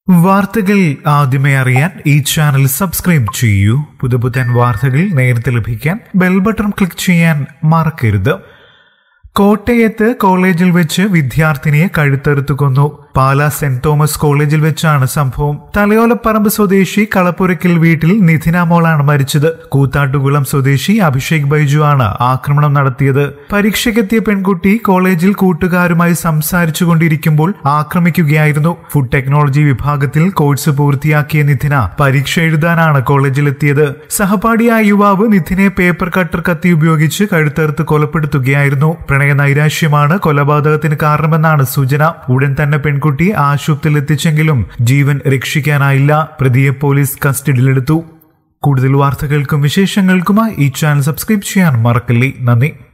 വാർത്തകൾ ആദ്യമേ അറിയാൻ ഈ ചാനൽ സബ്സ്ക്രൈബ് ചെയ്യൂ പുതുപുത്തൻ വാർത്തകൾ നേരത്തെ ലഭിക്കാൻ ബെൽ ബട്ടൺ ക്ലിക്ക് ചെയ്യാൻ മറക്കരുത് കോട്ടയത്ത് കോളേജിൽ വെച്ച് വിദ്യാർത്ഥിനിയെ കഴുത്തറുത്തു കൊന്നു പാല സെന്റ് തോമസ് കോളേജിൽ വെച്ചാണ് സംഭവം തലയോലപ്പറമ്പ് സ്വദേശി കളപ്പുരയ്ക്കൽ വീട്ടിൽ നിധിന മോളാണ് മരിച്ചത് കൂത്താട്ടുകുളം സ്വദേശി അഭിഷേക് ബൈജു ആണ് ആക്രമണം നടത്തിയത് പരീക്ഷയ്ക്കെത്തിയ പെൺകുട്ടി കോളേജിൽ കൂട്ടുകാരുമായി സംസാരിച്ചു കൊണ്ടിരിക്കുമ്പോൾ ആക്രമിക്കുകയായിരുന്നു ഫുഡ് ടെക്നോളജി വിഭാഗത്തിൽ കോഴ്സ് പൂർത്തിയാക്കിയ നിധിന പരീക്ഷ എഴുതാനാണ് കോളേജിലെത്തിയത് സഹപാഠിയായ യുവാവ് നിധിനെ പേപ്പർ കട്ടർ കത്തി ഉപയോഗിച്ച് കഴുത്തറുത്ത് കൊലപ്പെടുത്തുകയായിരുന്നു പ്രണയ നൈരാശ്യമാണ് കൊലപാതകത്തിന് കാരണമെന്നാണ് സൂചന ഉടൻ തന്നെ പെൺകുട്ടി ആശുപത്രിയിൽ എത്തിച്ചെങ്കിലും ജീവൻ രക്ഷിക്കാനായില്ല പ്രതിയെ പോലീസ് കസ്റ്റഡിയിലെടുത്തു കൂടുതൽ വാർത്തകൾക്കും വിശേഷങ്ങൾക്കുമായി ഈ ചാനൽ സബ്സ്ക്രൈബ് ചെയ്യാൻ മറക്കല്ലേ നന്ദി